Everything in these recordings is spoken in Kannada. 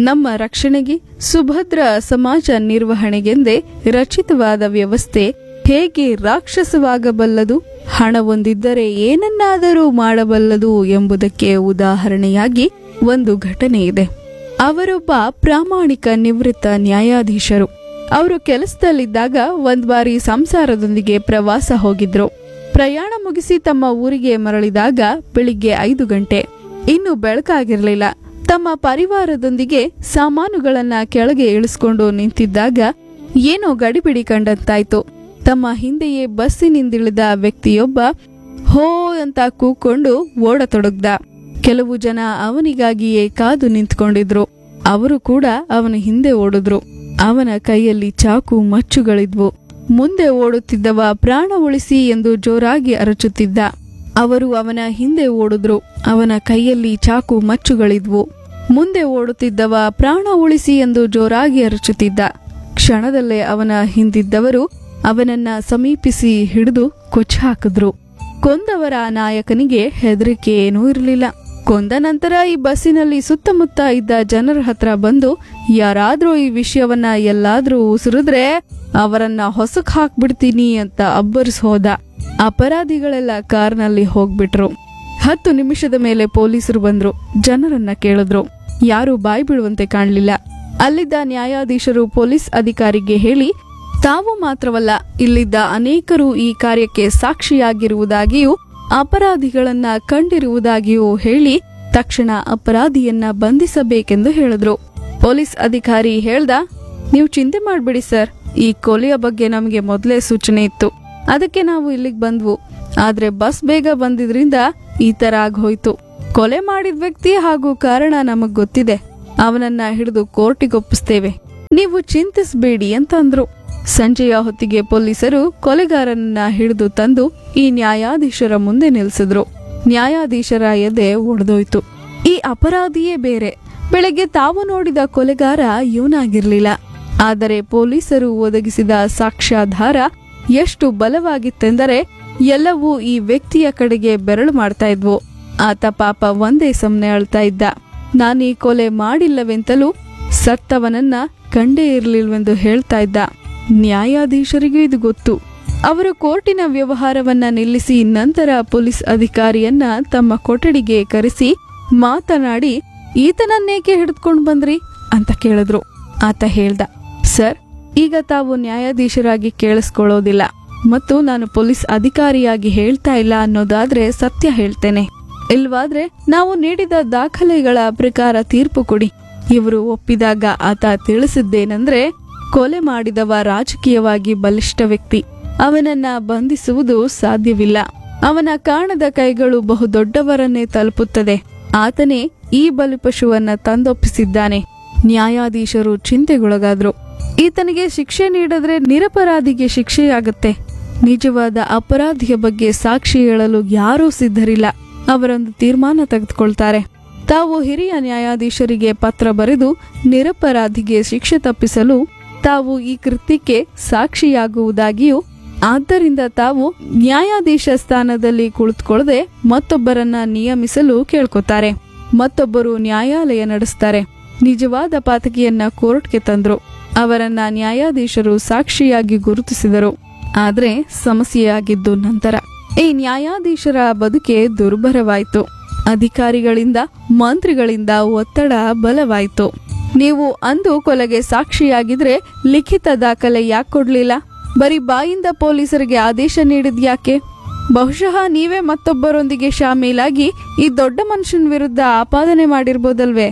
ನಮ್ಮ ರಕ್ಷಣೆಗೆ ಸುಭದ್ರ ಸಮಾಜ ನಿರ್ವಹಣೆಗೆಂದೇ ರಚಿತವಾದ ವ್ಯವಸ್ಥೆ ಹೇಗೆ ರಾಕ್ಷಸವಾಗಬಲ್ಲದು ಹಣವೊಂದಿದ್ದರೆ ಏನನ್ನಾದರೂ ಮಾಡಬಲ್ಲದು ಎಂಬುದಕ್ಕೆ ಉದಾಹರಣೆಯಾಗಿ ಒಂದು ಘಟನೆ ಇದೆ ಅವರೊಬ್ಬ ಪ್ರಾಮಾಣಿಕ ನಿವೃತ್ತ ನ್ಯಾಯಾಧೀಶರು ಅವರು ಕೆಲಸದಲ್ಲಿದ್ದಾಗ ಒಂದ್ ಬಾರಿ ಸಂಸಾರದೊಂದಿಗೆ ಪ್ರವಾಸ ಹೋಗಿದ್ರು ಪ್ರಯಾಣ ಮುಗಿಸಿ ತಮ್ಮ ಊರಿಗೆ ಮರಳಿದಾಗ ಬೆಳಿಗ್ಗೆ ಐದು ಗಂಟೆ ಇನ್ನು ಬೆಳಕಾಗಿರ್ಲಿಲ್ಲ ತಮ್ಮ ಪರಿವಾರದೊಂದಿಗೆ ಸಾಮಾನುಗಳನ್ನ ಕೆಳಗೆ ಇಳಿಸ್ಕೊಂಡು ನಿಂತಿದ್ದಾಗ ಏನೋ ಗಡಿಬಿಡಿ ಕಂಡಂತಾಯ್ತು ತಮ್ಮ ಹಿಂದೆಯೇ ಬಸ್ಸಿನಿಂದಿಳಿದ ವ್ಯಕ್ತಿಯೊಬ್ಬ ಹೋ ಅಂತ ಕೂಕೊಂಡು ಓಡತೊಡಗ್ದ ಕೆಲವು ಜನ ಅವನಿಗಾಗಿಯೇ ಕಾದು ನಿಂತ್ಕೊಂಡಿದ್ರು ಅವರು ಕೂಡ ಅವನ ಹಿಂದೆ ಓಡಿದ್ರು ಅವನ ಕೈಯಲ್ಲಿ ಚಾಕು ಮಚ್ಚುಗಳಿದ್ವು ಮುಂದೆ ಓಡುತ್ತಿದ್ದವ ಪ್ರಾಣ ಉಳಿಸಿ ಎಂದು ಜೋರಾಗಿ ಅರಚುತ್ತಿದ್ದ ಅವರು ಅವನ ಹಿಂದೆ ಓಡಿದ್ರು ಅವನ ಕೈಯಲ್ಲಿ ಚಾಕು ಮಚ್ಚುಗಳಿದ್ವು ಮುಂದೆ ಓಡುತ್ತಿದ್ದವ ಪ್ರಾಣ ಉಳಿಸಿ ಎಂದು ಜೋರಾಗಿ ಅರಚುತ್ತಿದ್ದ ಕ್ಷಣದಲ್ಲೇ ಅವನ ಹಿಂದಿದ್ದವರು ಅವನನ್ನ ಸಮೀಪಿಸಿ ಹಿಡಿದು ಕೊಚ್ಚ ಹಾಕಿದ್ರು ಕೊಂದವರ ನಾಯಕನಿಗೆ ಹೆದರಿಕೆ ಏನೂ ಇರಲಿಲ್ಲ ಕೊಂದ ನಂತರ ಈ ಬಸ್ಸಿನಲ್ಲಿ ಸುತ್ತಮುತ್ತ ಇದ್ದ ಜನರ ಹತ್ರ ಬಂದು ಯಾರಾದ್ರೂ ಈ ವಿಷಯವನ್ನ ಎಲ್ಲಾದ್ರೂ ಉಸಿರಿದ್ರೆ ಅವರನ್ನ ಹೊಸಕ್ ಹಾಕ್ಬಿಡ್ತೀನಿ ಅಂತ ಅಬ್ಬರಿಸ್ ಹೋದ ಅಪರಾಧಿಗಳೆಲ್ಲ ಕಾರ್ನಲ್ಲಿ ಹೋಗ್ಬಿಟ್ರು ಹತ್ತು ನಿಮಿಷದ ಮೇಲೆ ಪೊಲೀಸರು ಬಂದ್ರು ಜನರನ್ನ ಕೇಳಿದ್ರು ಯಾರು ಬಾಯಿ ಬಿಡುವಂತೆ ಕಾಣಲಿಲ್ಲ ಅಲ್ಲಿದ್ದ ನ್ಯಾಯಾಧೀಶರು ಪೊಲೀಸ್ ಅಧಿಕಾರಿಗೆ ಹೇಳಿ ತಾವು ಮಾತ್ರವಲ್ಲ ಇಲ್ಲಿದ್ದ ಅನೇಕರು ಈ ಕಾರ್ಯಕ್ಕೆ ಸಾಕ್ಷಿಯಾಗಿರುವುದಾಗಿಯೂ ಅಪರಾಧಿಗಳನ್ನ ಕಂಡಿರುವುದಾಗಿಯೂ ಹೇಳಿ ತಕ್ಷಣ ಅಪರಾಧಿಯನ್ನ ಬಂಧಿಸಬೇಕೆಂದು ಹೇಳಿದ್ರು ಪೊಲೀಸ್ ಅಧಿಕಾರಿ ಹೇಳ್ದ ನೀವು ಚಿಂತೆ ಮಾಡ್ಬಿಡಿ ಸರ್ ಈ ಕೊಲೆಯ ಬಗ್ಗೆ ನಮಗೆ ಮೊದಲೇ ಸೂಚನೆ ಇತ್ತು ಅದಕ್ಕೆ ನಾವು ಇಲ್ಲಿಗೆ ಬಂದ್ವು ಆದ್ರೆ ಬಸ್ ಬೇಗ ಬಂದಿದ್ರಿಂದ ಈ ತರ ಆಗೋಯ್ತು ಕೊಲೆ ಮಾಡಿದ ವ್ಯಕ್ತಿ ಹಾಗೂ ಕಾರಣ ನಮಗ್ ಗೊತ್ತಿದೆ ಅವನನ್ನ ಹಿಡಿದು ಕೋರ್ಟಿಗೆ ಒಪ್ಪಿಸ್ತೇವೆ ನೀವು ಚಿಂತಿಸಬೇಡಿ ಅಂತ ಅಂದ್ರು ಸಂಜೆಯ ಹೊತ್ತಿಗೆ ಪೊಲೀಸರು ಕೊಲೆಗಾರನನ್ನ ಹಿಡಿದು ತಂದು ಈ ನ್ಯಾಯಾಧೀಶರ ಮುಂದೆ ನಿಲ್ಸಿದ್ರು ನ್ಯಾಯಾಧೀಶರ ಎದೆ ಒಡೆದೋಯ್ತು ಈ ಅಪರಾಧಿಯೇ ಬೇರೆ ಬೆಳಗ್ಗೆ ತಾವು ನೋಡಿದ ಕೊಲೆಗಾರ ಇವನಾಗಿರ್ಲಿಲ್ಲ ಆದರೆ ಪೊಲೀಸರು ಒದಗಿಸಿದ ಸಾಕ್ಷ್ಯಾಧಾರ ಎಷ್ಟು ಬಲವಾಗಿತ್ತೆಂದರೆ ಎಲ್ಲವೂ ಈ ವ್ಯಕ್ತಿಯ ಕಡೆಗೆ ಬೆರಳು ಮಾಡ್ತಾ ಇದ್ವು ಆತ ಪಾಪ ಒಂದೇ ಸಮನೆ ಅಳ್ತಾ ಇದ್ದ ನಾನೀ ಕೊಲೆ ಮಾಡಿಲ್ಲವೆಂತಲೂ ಸತ್ತವನನ್ನ ಕಂಡೇ ಇರ್ಲಿಲ್ವೆಂದು ಹೇಳ್ತಾ ಇದ್ದ ನ್ಯಾಯಾಧೀಶರಿಗೂ ಇದು ಗೊತ್ತು ಅವರು ಕೋರ್ಟಿನ ವ್ಯವಹಾರವನ್ನ ನಿಲ್ಲಿಸಿ ನಂತರ ಪೊಲೀಸ್ ಅಧಿಕಾರಿಯನ್ನ ತಮ್ಮ ಕೊಠಡಿಗೆ ಕರೆಸಿ ಮಾತನಾಡಿ ಈತನನ್ನೇಕೆ ಹಿಡಿದುಕೊಂಡು ಬಂದ್ರಿ ಅಂತ ಕೇಳಿದ್ರು ಆತ ಹೇಳ್ದ ಸರ್ ಈಗ ತಾವು ನ್ಯಾಯಾಧೀಶರಾಗಿ ಕೇಳಿಸ್ಕೊಳ್ಳೋದಿಲ್ಲ ಮತ್ತು ನಾನು ಪೊಲೀಸ್ ಅಧಿಕಾರಿಯಾಗಿ ಹೇಳ್ತಾ ಇಲ್ಲ ಅನ್ನೋದಾದ್ರೆ ಸತ್ಯ ಹೇಳ್ತೇನೆ ಇಲ್ವಾದ್ರೆ ನಾವು ನೀಡಿದ ದಾಖಲೆಗಳ ಪ್ರಕಾರ ತೀರ್ಪು ಕೊಡಿ ಇವರು ಒಪ್ಪಿದಾಗ ಆತ ತಿಳಿಸಿದ್ದೇನೆಂದ್ರೆ ಕೊಲೆ ಮಾಡಿದವ ರಾಜಕೀಯವಾಗಿ ಬಲಿಷ್ಠ ವ್ಯಕ್ತಿ ಅವನನ್ನ ಬಂಧಿಸುವುದು ಸಾಧ್ಯವಿಲ್ಲ ಅವನ ಕಾಣದ ಕೈಗಳು ಬಹುದೊಡ್ಡವರನ್ನೇ ತಲುಪುತ್ತದೆ ಆತನೇ ಈ ಬಲಿಪಶುವನ್ನ ತಂದೊಪ್ಪಿಸಿದ್ದಾನೆ ನ್ಯಾಯಾಧೀಶರು ಚಿಂತೆಗೊಳಗಾದ್ರು ಈತನಿಗೆ ಶಿಕ್ಷೆ ನೀಡಿದ್ರೆ ನಿರಪರಾಧಿಗೆ ಶಿಕ್ಷೆಯಾಗತ್ತೆ ನಿಜವಾದ ಅಪರಾಧಿಯ ಬಗ್ಗೆ ಸಾಕ್ಷಿ ಹೇಳಲು ಯಾರೂ ಸಿದ್ಧರಿಲ್ಲ ಅವರೊಂದು ತೀರ್ಮಾನ ತೆಗೆದುಕೊಳ್ತಾರೆ ತಾವು ಹಿರಿಯ ನ್ಯಾಯಾಧೀಶರಿಗೆ ಪತ್ರ ಬರೆದು ನಿರಪರಾಧಿಗೆ ಶಿಕ್ಷೆ ತಪ್ಪಿಸಲು ತಾವು ಈ ಕೃತ್ಯಕ್ಕೆ ಸಾಕ್ಷಿಯಾಗುವುದಾಗಿಯೂ ಆದ್ದರಿಂದ ತಾವು ನ್ಯಾಯಾಧೀಶ ಸ್ಥಾನದಲ್ಲಿ ಕುಳಿತುಕೊಳ್ಳದೆ ಮತ್ತೊಬ್ಬರನ್ನ ನಿಯಮಿಸಲು ಕೇಳ್ಕೊತಾರೆ ಮತ್ತೊಬ್ಬರು ನ್ಯಾಯಾಲಯ ನಡೆಸ್ತಾರೆ ನಿಜವಾದ ಪಾತಕಿಯನ್ನ ಕೋರ್ಟ್ಗೆ ತಂದ್ರು ಅವರನ್ನ ನ್ಯಾಯಾಧೀಶರು ಸಾಕ್ಷಿಯಾಗಿ ಗುರುತಿಸಿದರು ಆದ್ರೆ ಸಮಸ್ಯೆಯಾಗಿದ್ದು ನಂತರ ಈ ನ್ಯಾಯಾಧೀಶರ ಬದುಕೆ ದುರ್ಭರವಾಯಿತು ಅಧಿಕಾರಿಗಳಿಂದ ಮಂತ್ರಿಗಳಿಂದ ಒತ್ತಡ ಬಲವಾಯಿತು ನೀವು ಅಂದು ಕೊಲೆಗೆ ಸಾಕ್ಷಿಯಾಗಿದ್ರೆ ಲಿಖಿತ ದಾಖಲೆ ಯಾಕೆ ಕೊಡ್ಲಿಲ್ಲ ಬರೀ ಬಾಯಿಂದ ಪೊಲೀಸರಿಗೆ ಆದೇಶ ನೀಡಿದ್ಯಾಕೆ ಬಹುಶಃ ನೀವೇ ಮತ್ತೊಬ್ಬರೊಂದಿಗೆ ಶಾಮೀಲಾಗಿ ಈ ದೊಡ್ಡ ಮನುಷ್ಯನ ವಿರುದ್ಧ ಆಪಾದನೆ ಮಾಡಿರ್ಬೋದಲ್ವೇ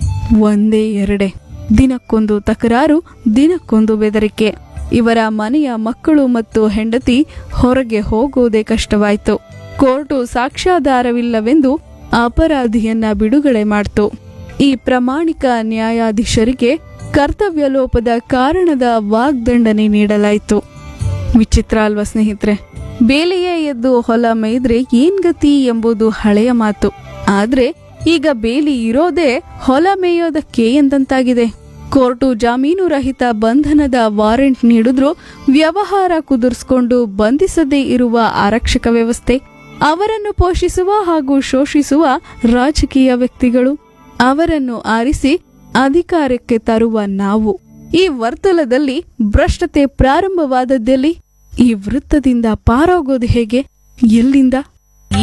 ಒಂದೇ ಎರಡೆ ದಿನಕ್ಕೊಂದು ತಕರಾರು ದಿನಕ್ಕೊಂದು ಬೆದರಿಕೆ ಇವರ ಮನೆಯ ಮಕ್ಕಳು ಮತ್ತು ಹೆಂಡತಿ ಹೊರಗೆ ಹೋಗೋದೇ ಕಷ್ಟವಾಯಿತು ಕೋರ್ಟು ಸಾಕ್ಷ್ಯಾಧಾರವಿಲ್ಲವೆಂದು ಅಪರಾಧಿಯನ್ನ ಬಿಡುಗಡೆ ಮಾಡ್ತು ಈ ಪ್ರಾಮಾಣಿಕ ನ್ಯಾಯಾಧೀಶರಿಗೆ ಕರ್ತವ್ಯ ಲೋಪದ ಕಾರಣದ ವಾಗ್ದಂಡನೆ ನೀಡಲಾಯಿತು ವಿಚಿತ್ರ ಅಲ್ವಾ ಸ್ನೇಹಿತರೆ ಬೇಲಿಯೇ ಎದ್ದು ಹೊಲ ಮೇಯ್ದ್ರೆ ಏನ್ ಗತಿ ಎಂಬುದು ಹಳೆಯ ಮಾತು ಆದ್ರೆ ಈಗ ಬೇಲಿ ಇರೋದೇ ಹೊಲ ಮೇಯೋದಕ್ಕೆ ಎಂದಂತಾಗಿದೆ ಕೋರ್ಟು ಜಾಮೀನು ರಹಿತ ಬಂಧನದ ವಾರೆಂಟ್ ನೀಡಿದ್ರು ವ್ಯವಹಾರ ಕುದುರಿಸಿಕೊಂಡು ಬಂಧಿಸದೇ ಇರುವ ಆರಕ್ಷಕ ವ್ಯವಸ್ಥೆ ಅವರನ್ನು ಪೋಷಿಸುವ ಹಾಗೂ ಶೋಷಿಸುವ ರಾಜಕೀಯ ವ್ಯಕ್ತಿಗಳು ಅವರನ್ನು ಆರಿಸಿ ಅಧಿಕಾರಕ್ಕೆ ತರುವ ನಾವು ಈ ವರ್ತಲದಲ್ಲಿ ಭ್ರಷ್ಟತೆ ಪ್ರಾರಂಭವಾದದ್ದೆಲ್ಲಿ ಈ ವೃತ್ತದಿಂದ ಪಾರಾಗೋದು ಹೇಗೆ ಎಲ್ಲಿಂದ